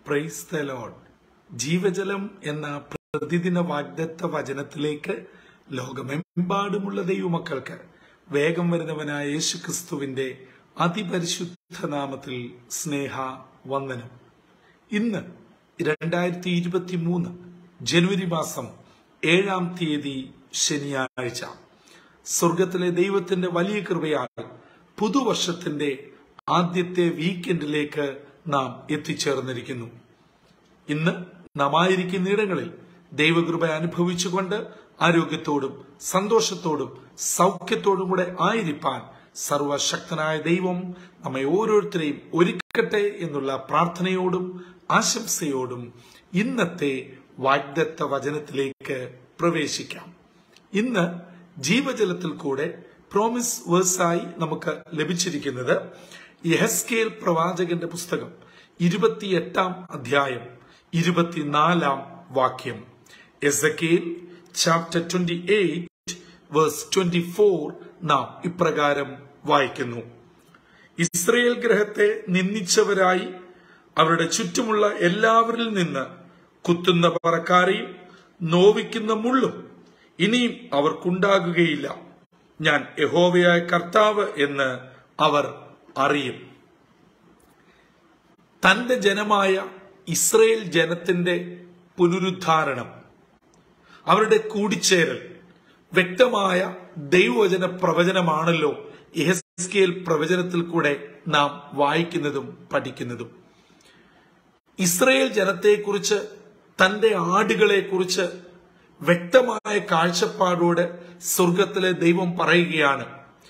praise the load ജീവജലം എന്ന പ്രതിദിന വാഗ്ദത്ത വചനത്തിലേക്ക് ലോകമെമ്പാടുമുള്ള ദൈവമക്കൾക്ക് വേഗം വരുന്നവനായ യേശു ക്രിസ്തുവിന്റെ അതിപരിശുദ്ധ നാമത്തിൽ സ്നേഹ വന്ദനം ഇന്ന് രണ്ടായിരത്തി ഇരുപത്തി മൂന്ന് ജനുവരി മാസം ഏഴാം തീയതി ശനിയാഴ്ച സ്വർഗത്തിലെ ദൈവത്തിന്റെ വലിയ കൃപയാൽ പുതുവർഷത്തിന്റെ ആദ്യത്തെ വീക്കെൻഡിലേക്ക് നാം എത്തിച്ചേർന്നിരിക്കുന്നു ഇന്ന് നാം ആയിരിക്കുന്ന ഇടങ്ങളിൽ ദൈവകൃപ അനുഭവിച്ചുകൊണ്ട് ആരോഗ്യത്തോടും സന്തോഷത്തോടും സൗഖ്യത്തോടും കൂടെ ആയിരിക്കാൻ സർവശക്തനായ ദൈവം നമ്മെ ഓരോരുത്തരെയും ഒരുക്കട്ടെ എന്നുള്ള പ്രാർത്ഥനയോടും ആശംസയോടും ഇന്നത്തെ വാഗ്ദത്ത വചനത്തിലേക്ക് പ്രവേശിക്കാം ഇന്ന് ജീവജലത്തിൽ കൂടെ പ്രോമിസ് വേഴ്സായി നമുക്ക് ലഭിച്ചിരിക്കുന്നത് യഹസ്കേൽ പ്രവാചകന്റെ പുസ്തകം ഇരുപത്തിയെട്ടാം അധ്യായം ഇരുപത്തിനാലാം വാക്യം Ezekiel chapter twenty eight verse twenty four നാം ഇപ്രകാരം വായിക്കുന്നു ഇസ്രയേൽ ഗ്രഹത്തെ നിന്ദിച്ചവരായി അവരുടെ ചുറ്റുമുള്ള എല്ലാവരിൽ നിന്ന് കുത്തുന്ന പറക്കാരെയും നോവിക്കുന്ന മുള്ളും ഇനിയും അവർക്കുണ്ടാകുകയില്ല ഞാൻ യഹോവയായ കർത്താവ് എന്ന് അവർ അറിയും തന്റെ ജനമായ ഇസ്രയേൽ ജനത്തിന്റെ പുനരുദ്ധാരണം അവരുടെ കൂടിച്ചേരൽ വ്യക്തമായ ദൈവവചന പ്രവചനമാണല്ലോ എഹസ്കേൽ പ്രവചനത്തിൽ കൂടെ നാം വായിക്കുന്നതും പഠിക്കുന്നതും ഇസ്രയേൽ ജനത്തെക്കുറിച്ച് തന്റെ ആടുകളെക്കുറിച്ച് വ്യക്തമായ കാഴ്ചപ്പാടോടെ സ്വർഗത്തിലെ ദൈവം പറയുകയാണ്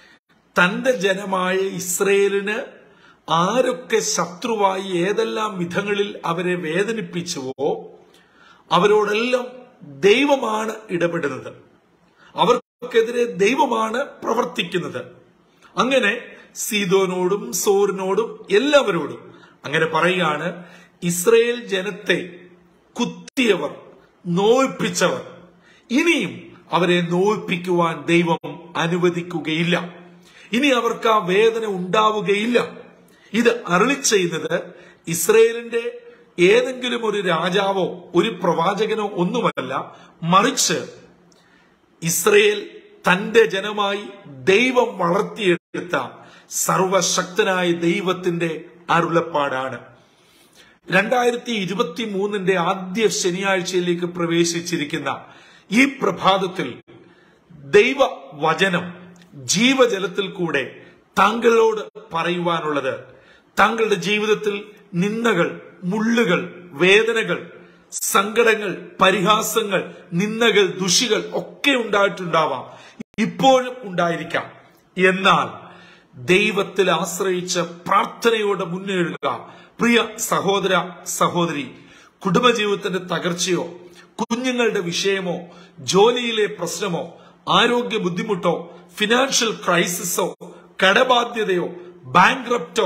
തന്റെ ജനമായ ഇസ്രയേലിന് ആരൊക്കെ ശത്രുവായി ഏതെല്ലാം വിധങ്ങളിൽ അവരെ വേദനിപ്പിച്ചുവോ അവരോടെല്ലാം ദൈവമാണ് ഇടപെടുന്നത് അവർക്കെതിരെ ദൈവമാണ് പ്രവർത്തിക്കുന്നത് അങ്ങനെ സീതോനോടും സോറിനോടും എല്ലാവരോടും അങ്ങനെ പറയുകയാണ് ഇസ്രയേൽ ജനത്തെ കുത്തിയവർ നോയിപ്പിച്ചവർ ഇനിയും അവരെ നോയിപ്പിക്കുവാൻ ദൈവം അനുവദിക്കുകയില്ല ഇനി അവർക്ക് ആ വേദന ഉണ്ടാവുകയില്ല ഇത് അരളി ചെയ്യുന്നത് ഇസ്രയേലിന്റെ ഏതെങ്കിലും ഒരു രാജാവോ ഒരു പ്രവാചകനോ ഒന്നുമല്ല മറിച്ച് ഇസ്രയേൽ തന്റെ ജനമായി ദൈവം വളർത്തിയെടുത്ത സർവശക്തനായ ദൈവത്തിന്റെ അരുളപ്പാടാണ് രണ്ടായിരത്തി ഇരുപത്തി മൂന്നിന്റെ ആദ്യ ശനിയാഴ്ചയിലേക്ക് പ്രവേശിച്ചിരിക്കുന്ന ഈ പ്രഭാതത്തിൽ ദൈവ വചനം ജീവജലത്തിൽ കൂടെ താങ്കളോട് പറയുവാനുള്ളത് താങ്കളുടെ ജീവിതത്തിൽ നിന്ദകൾ മുള്ളുകൾ വേദനകൾ സങ്കടങ്ങൾ പരിഹാസങ്ങൾ നിന്ദകൾ ദുഷികൾ ഒക്കെ ഉണ്ടായിട്ടുണ്ടാവാം ഇപ്പോഴും ഉണ്ടായിരിക്കാം എന്നാൽ ദൈവത്തിൽ ആശ്രയിച്ച് പ്രാർത്ഥനയോടെ മുന്നേറുക പ്രിയ സഹോദര സഹോദരി കുടുംബജീവിതത്തിന്റെ തകർച്ചയോ കുഞ്ഞുങ്ങളുടെ വിഷയമോ ജോലിയിലെ പ്രശ്നമോ ആരോഗ്യ ബുദ്ധിമുട്ടോ ഫിനാൻഷ്യൽ ക്രൈസിസോ കടബാധ്യതയോ ബാങ്ക്രപ്റ്റോ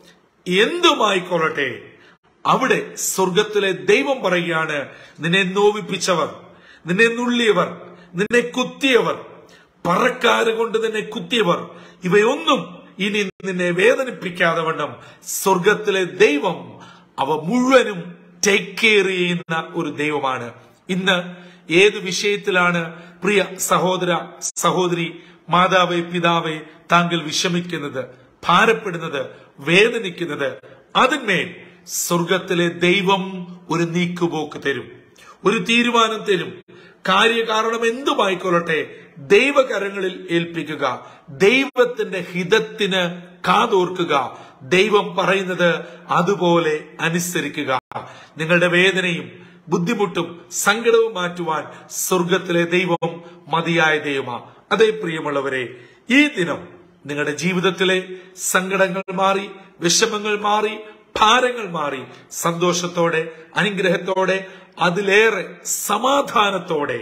എന്തുമായിക്കൊള്ളട്ടെ അവിടെ സ്വർഗത്തിലെ ദൈവം പറയുകയാണ് നിന്നെ നോവിപ്പിച്ചവർ നിന്നെ നുള്ളിയവർ നിന്നെ കുത്തിയവർ പറക്കാര് കൊണ്ട് നിന്നെ കുത്തിയവർ ഇവയൊന്നും ഇനി നിന്നെ വേദനിപ്പിക്കാതെ വണ്ണം സ്വർഗത്തിലെ ദൈവം അവ മുഴുവനും ടേക്ക് കെയർ ചെയ്യുന്ന ഒരു ദൈവമാണ് ഇന്ന് ഏത് വിഷയത്തിലാണ് പ്രിയ സഹോദര സഹോദരി മാതാവേ പിതാവേ താങ്കൾ വിഷമിക്കുന്നത് ഭാരപ്പെടുന്നത് വേദനിക്കുന്നത് അതിന്മേൽ സ്വർഗത്തിലെ ദൈവം ഒരു നീക്കുപോക്ക് തരും ഒരു തീരുമാനം തരും കാര്യകാരണം എന്തുമായിക്കൊള്ളട്ടെ ദൈവകരങ്ങളിൽ ഏൽപ്പിക്കുക ദൈവത്തിന്റെ ഹിതത്തിന് കാതോർക്കുക ദൈവം പറയുന്നത് അതുപോലെ അനുസരിക്കുക നിങ്ങളുടെ വേദനയും ബുദ്ധിമുട്ടും സങ്കടവും മാറ്റുവാൻ സ്വർഗത്തിലെ ദൈവം മതിയായ ദൈവമാ അതേ പ്രിയമുള്ളവരെ ഈ ദിനം നിങ്ങളുടെ ജീവിതത്തിലെ സങ്കടങ്ങൾ മാറി വിഷമങ്ങൾ മാറി ഭാരങ്ങൾ മാറി സന്തോഷത്തോടെ അനുഗ്രഹത്തോടെ അതിലേറെ സമാധാനത്തോടെ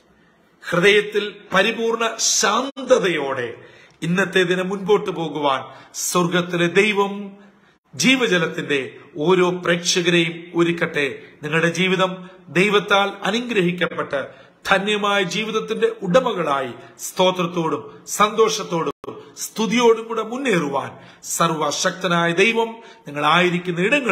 ഹൃദയത്തിൽ പരിപൂർണ ശാന്തതയോടെ ഇന്നത്തെ ദിനം മുൻപോട്ട് പോകുവാൻ സ്വർഗത്തിലെ ദൈവം ജീവജലത്തിന്റെ ഓരോ പ്രേക്ഷകരെയും ഒരുക്കട്ടെ നിങ്ങളുടെ ജീവിതം ദൈവത്താൽ അനുഗ്രഹിക്കപ്പെട്ട് ധന്യമായ ജീവിതത്തിന്റെ ഉടമകളായി സ്തോത്രത്തോടും സന്തോഷത്തോടും സ്തുതിയോടും കൂടെ മുന്നേറുവാൻ സർവശക്തനായ ദൈവം നിങ്ങളായിരിക്കുന്ന ഇടങ്ങളിൽ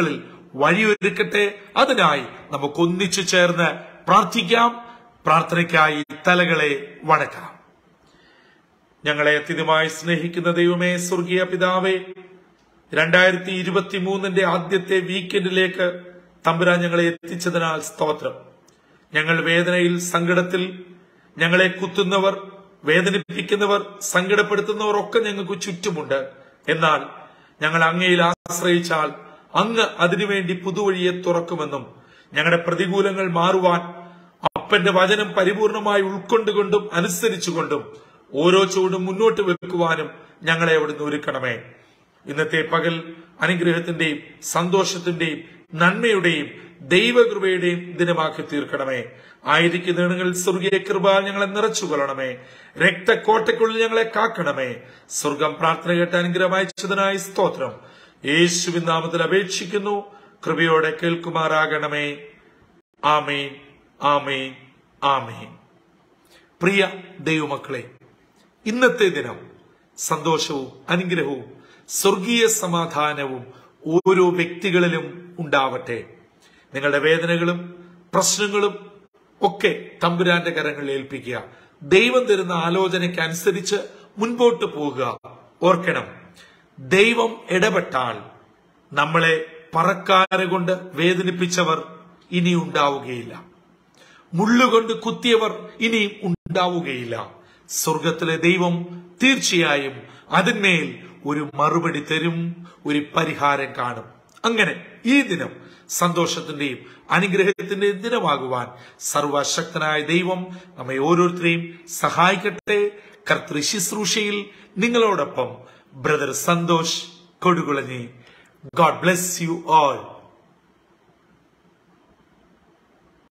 വഴിയൊരുക്കട്ടെ അതിനായി നമുക്ക് ഒന്നിച്ചു ചേർന്ന് പ്രാർത്ഥിക്കാം പ്രാർത്ഥനയ്ക്കായി തലകളെ വണക്കാം ഞങ്ങളെ അത്യധികമായി സ്നേഹിക്കുന്ന ദൈവമേ സ്വർഗീയ പിതാവേ രണ്ടായിരത്തി ഇരുപത്തി മൂന്നിന്റെ ആദ്യത്തെ വീക്കെൻഡിലേക്ക് തമ്പുരാൻ ഞങ്ങളെ എത്തിച്ചതിനാൽ സ്തോത്രം ഞങ്ങൾ വേദനയിൽ സങ്കടത്തിൽ ഞങ്ങളെ കുത്തുന്നവർ വേദനിപ്പിക്കുന്നവർ സങ്കടപ്പെടുത്തുന്നവർ ഒക്കെ ഞങ്ങൾക്ക് ചുറ്റുമുണ്ട് എന്നാൽ ഞങ്ങൾ അങ്ങയിൽ ആശ്രയിച്ചാൽ അങ്ങ് അതിനുവേണ്ടി പുതുവഴിയെ തുറക്കുമെന്നും ഞങ്ങളുടെ പ്രതികൂലങ്ങൾ മാറുവാൻ അപ്പന്റെ വചനം പരിപൂർണമായി ഉൾക്കൊണ്ടുകൊണ്ടും അനുസരിച്ചുകൊണ്ടും ഓരോ ചുവടും മുന്നോട്ട് വെക്കുവാനും ഞങ്ങളെ അവിടുന്ന് ഒരുക്കണമേ ഇന്നത്തെ പകൽ അനുഗ്രഹത്തിന്റെയും സന്തോഷത്തിന്റെയും നന്മയുടെയും ദൈവകൃപയുടെയും ദിനമാക്കി തീർക്കണമേ ആയിരിക്കുന്ന ഇടങ്ങളിൽ സ്വർഗീയ കൃപ ഞങ്ങളെ നിറച്ചു കൊള്ളണമേ രക്തക്കോട്ടയ്ക്കുള്ളിൽ ഞങ്ങളെ കാക്കണമേ സ്വർഗം പ്രാർത്ഥന കേട്ട അനുഗ്രഹം അയച്ചതിനായി സ്തോത്രം യേശുവിൻ നാമത്തിൽ അപേക്ഷിക്കുന്നു കൃപയോടെ കേൾക്കുമാറാകണമേ ആമേൻ ആമേൻ ആമേൻ പ്രിയ ദൈവമക്കളെ ഇന്നത്തെ ദിനം സന്തോഷവും അനുഗ്രഹവും സ്വർഗീയ സമാധാനവും ഓരോ വ്യക്തികളിലും ഉണ്ടാവട്ടെ നിങ്ങളുടെ വേദനകളും പ്രശ്നങ്ങളും ഒക്കെ തമ്പുരാന്റെ കരങ്ങളിൽ ഏൽപ്പിക്കുക ദൈവം തരുന്ന ആലോചനയ്ക്ക് അനുസരിച്ച് മുൻപോട്ട് പോകുക ഓർക്കണം ദൈവം ഇടപെട്ടാൽ നമ്മളെ പറക്കാര കൊണ്ട് വേദനിപ്പിച്ചവർ ഇനി ഉണ്ടാവുകയില്ല മുള്ളുകൊണ്ട് കുത്തിയവർ ഇനിയും ഉണ്ടാവുകയില്ല സ്വർഗത്തിലെ ദൈവം തീർച്ചയായും അതിന്മേൽ ഒരു മറുപടി തരും ഒരു പരിഹാരം കാണും അങ്ങനെ ഈ ദിനം സന്തോഷത്തിന്റെയും അനുഗ്രഹത്തിന്റെയും ദിനമാകുവാൻ സർവശക്തനായ ദൈവം നമ്മെ ഓരോരുത്തരെയും സഹായിക്കട്ടെ കർത്തൃ ശുശ്രൂഷയിൽ നിങ്ങളോടൊപ്പം brother Santhosh Kodukulanji God bless you all